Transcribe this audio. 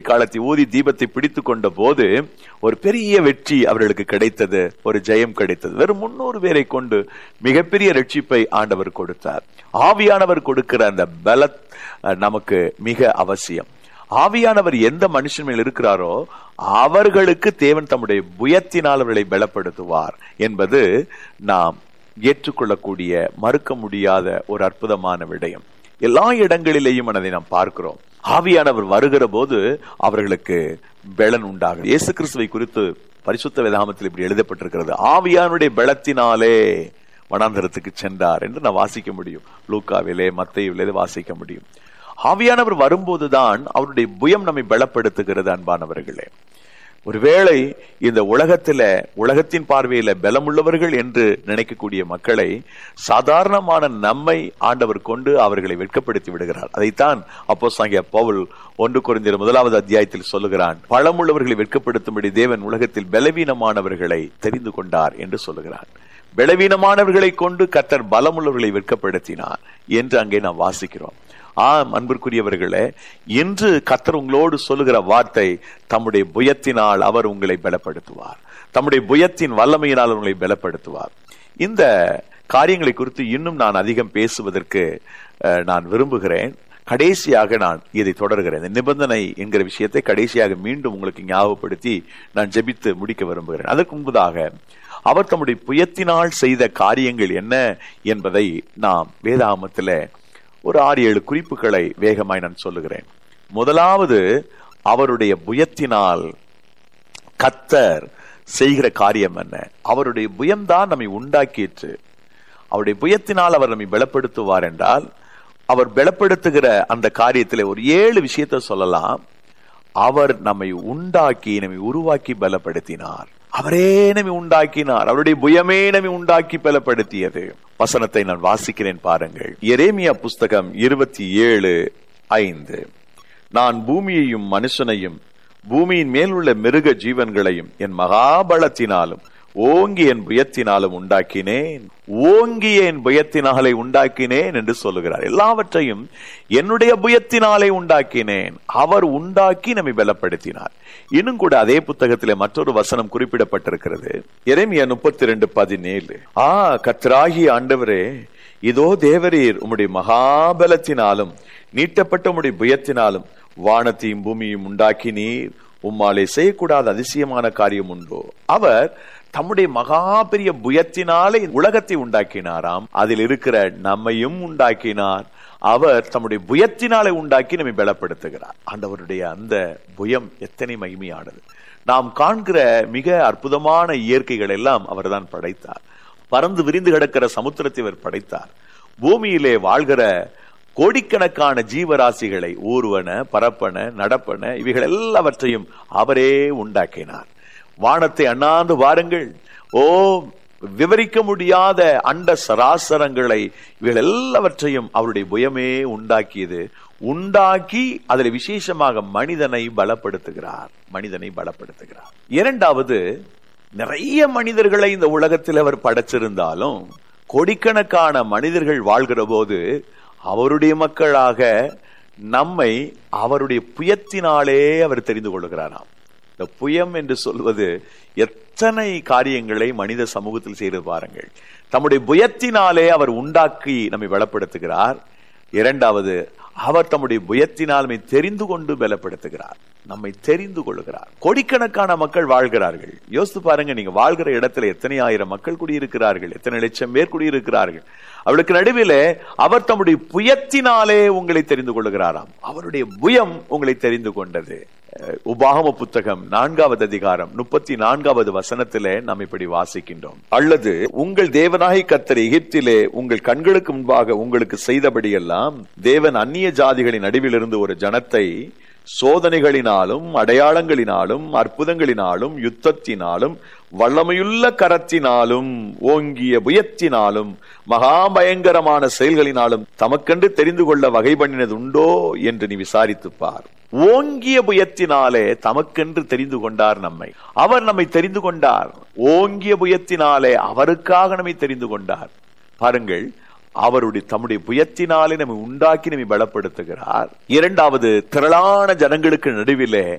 காலத்தை ஊதி தீபத்தை பிடித்து கொண்ட போது ஒரு பெரிய வெற்றி அவர்களுக்கு கிடைத்தது ஒரு ஜெயம் கிடைத்தது வெறும் முன்னூறு பேரை கொண்டு மிகப்பெரிய ரட்சிப்பை ஆண்டவர் கொடுத்தார் ஆவியானவர் கொடுக்கிற அந்த பல நமக்கு மிக அவசியம் ஆவியானவர் எந்த மனுஷன் மேல் இருக்கிறாரோ அவர்களுக்கு தேவன் தம்முடைய புயத்தினால் அவர்களை பலப்படுத்துவார் என்பது நாம் ஏற்றுக்கொள்ளக்கூடிய மறுக்க முடியாத ஒரு அற்புதமான விடயம் எல்லா இடங்களிலேயும் அதை நாம் பார்க்கிறோம் ஆவியானவர் வருகிற போது அவர்களுக்கு பெலன் உண்டாகும் இயேசு கிறிஸ்துவை குறித்து பரிசுத்த வேதாமத்தில் இப்படி எழுதப்பட்டிருக்கிறது ஆவியானுடைய பலத்தினாலே வனாந்தரத்துக்கு சென்றார் என்று நான் வாசிக்க முடியும் லூக்காவிலே மத்தையிலே வாசிக்க முடியும் ஆவியானவர் வரும்போதுதான் அவருடைய புயம் நம்மை பலப்படுத்துகிறது அன்பானவர்களே ஒருவேளை இந்த உலகத்துல உலகத்தின் பார்வையில பலமுள்ளவர்கள் என்று நினைக்கக்கூடிய மக்களை சாதாரணமான நம்மை ஆண்டவர் கொண்டு அவர்களை வெட்கப்படுத்தி விடுகிறார் அதைத்தான் அப்போ சாங்கிய பவுல் ஒன்று குறைந்த முதலாவது அத்தியாயத்தில் சொல்லுகிறான் பழமுள்ளவர்களை வெட்கப்படுத்தும்படி தேவன் உலகத்தில் பலவீனமானவர்களை தெரிந்து கொண்டார் என்று சொல்லுகிறான் பலவீனமானவர்களை கொண்டு கத்தர் பலமுள்ளவர்களை வெட்கப்படுத்தினார் என்று அங்கே நாம் வாசிக்கிறோம் ஆம் அன்பிற்குரியவர்களே இன்று கத்தர் உங்களோடு சொல்லுகிற வார்த்தை தம்முடைய புயத்தினால் அவர் உங்களை பலப்படுத்துவார் தம்முடைய புயத்தின் வல்லமையினால் உங்களை பலப்படுத்துவார் இந்த காரியங்களை குறித்து இன்னும் நான் அதிகம் பேசுவதற்கு நான் விரும்புகிறேன் கடைசியாக நான் இதை தொடர்கிறேன் இந்த நிபந்தனை என்கிற விஷயத்தை கடைசியாக மீண்டும் உங்களுக்கு ஞாபகப்படுத்தி நான் ஜெபித்து முடிக்க விரும்புகிறேன் அதற்கு முன்பதாக அவர் தம்முடைய புயத்தினால் செய்த காரியங்கள் என்ன என்பதை நாம் வேதாமத்தில் ஒரு ஆறு ஏழு குறிப்புகளை வேகமாய் நான் சொல்லுகிறேன் முதலாவது அவருடைய புயத்தினால் கத்தர் செய்கிற காரியம் என்ன அவருடைய புயம்தான் நம்மை உண்டாக்கிற்று அவருடைய புயத்தினால் அவர் நம்மை பலப்படுத்துவார் என்றால் அவர் பலப்படுத்துகிற அந்த காரியத்தில் ஒரு ஏழு விஷயத்த சொல்லலாம் அவர் நம்மை உண்டாக்கி நம்மை உருவாக்கி பலப்படுத்தினார் அவரே நம்மை உண்டாக்கினார் அவருடைய புயமே நம்மை உண்டாக்கி பலப்படுத்தியது வசனத்தை நான் வாசிக்கிறேன் பாருங்கள் எரேமியா புஸ்தகம் இருபத்தி ஏழு ஐந்து நான் பூமியையும் மனுஷனையும் பூமியின் மேல் உள்ள மிருக ஜீவன்களையும் என் மகாபலத்தினாலும் ஓங்கி என் புயத்தினாலும் உண்டாக்கினேன் ஓங்கிய என் புயத்தினாலே உண்டாக்கினேன் என்று சொல்லுகிறார் எல்லாவற்றையும் என்னுடைய புயத்தினாலே உண்டாக்கினேன் அவர் உண்டாக்கி நம்மை பலப்படுத்தினார் இன்னும் கூட அதே புத்தகத்திலே மற்றொரு வசனம் குறிப்பிடப்பட்டிருக்கிறது எரேமியா முப்பத்தி ரெண்டு பதினேழு ஆ கத்ராகி ஆண்டவரே இதோ தேவரீர் உம்முடைய மகாபலத்தினாலும் நீட்டப்பட்ட உம்முடைய புயத்தினாலும் வானத்தையும் பூமியும் உண்டாக்கினீர் உம்மாலே செய்யக்கூடாத அதிசயமான காரியம் உண்டோ அவர் தம்முடைய மகா பெரிய புயத்தினாலே உலகத்தை உண்டாக்கினாராம் அதில் இருக்கிற நம்மையும் உண்டாக்கினார் அவர் தம்முடைய புயத்தினாலே உண்டாக்கி நம்மை பலப்படுத்துகிறார் ஆண்டவருடைய அந்த புயம் எத்தனை மகிமையானது நாம் காண்கிற மிக அற்புதமான இயற்கைகள் எல்லாம் அவர்தான் படைத்தார் பறந்து விரிந்து கிடக்கிற சமுத்திரத்தை அவர் படைத்தார் பூமியிலே வாழ்கிற கோடிக்கணக்கான ஜீவராசிகளை ஊர்வன பரப்பன நடப்பன இவைகள் எல்லாவற்றையும் அவரே உண்டாக்கினார் வானத்தை அண்ணாந்து வாருங்கள் ஓ விவரிக்க முடியாத அண்ட சராசரங்களை இவைகள் எல்லாவற்றையும் அவருடைய புயமே உண்டாக்கியது உண்டாக்கி அதில் விசேஷமாக மனிதனை பலப்படுத்துகிறார் மனிதனை பலப்படுத்துகிறார் இரண்டாவது நிறைய மனிதர்களை இந்த உலகத்தில் அவர் படைச்சிருந்தாலும் கோடிக்கணக்கான மனிதர்கள் வாழ்கிற போது அவருடைய மக்களாக நம்மை அவருடைய புயத்தினாலே அவர் தெரிந்து கொள்கிறாராம் இந்த புயம் என்று சொல்வது எத்தனை காரியங்களை மனித சமூகத்தில் செய்து பாருங்கள் தம்முடைய புயத்தினாலே அவர் உண்டாக்கி நம்மை பலப்படுத்துகிறார் இரண்டாவது அவர் தம்முடைய புயத்தினால் நம்மை தெரிந்து கொண்டு பலப்படுத்துகிறார் நம்மை தெரிந்து கொள்கிறார் கோடிக்கணக்கான மக்கள் வாழ்கிறார்கள் யோசித்து பாருங்க நீங்க வாழ்கிற இடத்துல எத்தனை ஆயிரம் மக்கள் குடியிருக்கிறார்கள் எத்தனை லட்சம் பேர் குடியிருக்கிறார்கள் அவளுக்கு நடுவிலே அவர் தம்முடைய புயத்தினாலே உங்களை தெரிந்து கொள்கிறாராம் அவருடைய புயம் உங்களை தெரிந்து கொண்டது உபாகம புத்தகம் நான்காவது அதிகாரம் முப்பத்தி நான்காவது வசனத்திலே நாம் இப்படி வாசிக்கின்றோம் அல்லது உங்கள் தேவனாகி கத்தர் எகிப்திலே உங்கள் கண்களுக்கு முன்பாக உங்களுக்கு செய்தபடியெல்லாம் தேவன் அந்நிய ஜாதிகளின் நடுவிலிருந்து ஒரு ஜனத்தை சோதனைகளினாலும் அடையாளங்களினாலும் அற்புதங்களினாலும் யுத்தத்தினாலும் வல்லமையுள்ள கரத்தினாலும் ஓங்கிய புயத்தினாலும் மகா பயங்கரமான செயல்களினாலும் தமக்கென்று தெரிந்து கொள்ள வகை பண்ணினது உண்டோ என்று நீ விசாரித்து பார் ஓங்கிய புயத்தினாலே தமக்கென்று தெரிந்து கொண்டார் நம்மை அவர் நம்மை தெரிந்து கொண்டார் ஓங்கிய புயத்தினாலே அவருக்காக நம்மை தெரிந்து கொண்டார் பாருங்கள் அவருடைய தம்முடைய புயத்தினாலே நம்மை உண்டாக்கி நம்மை பலப்படுத்துகிறார் இரண்டாவது திரளான ஜனங்களுக்கு நடுவிலே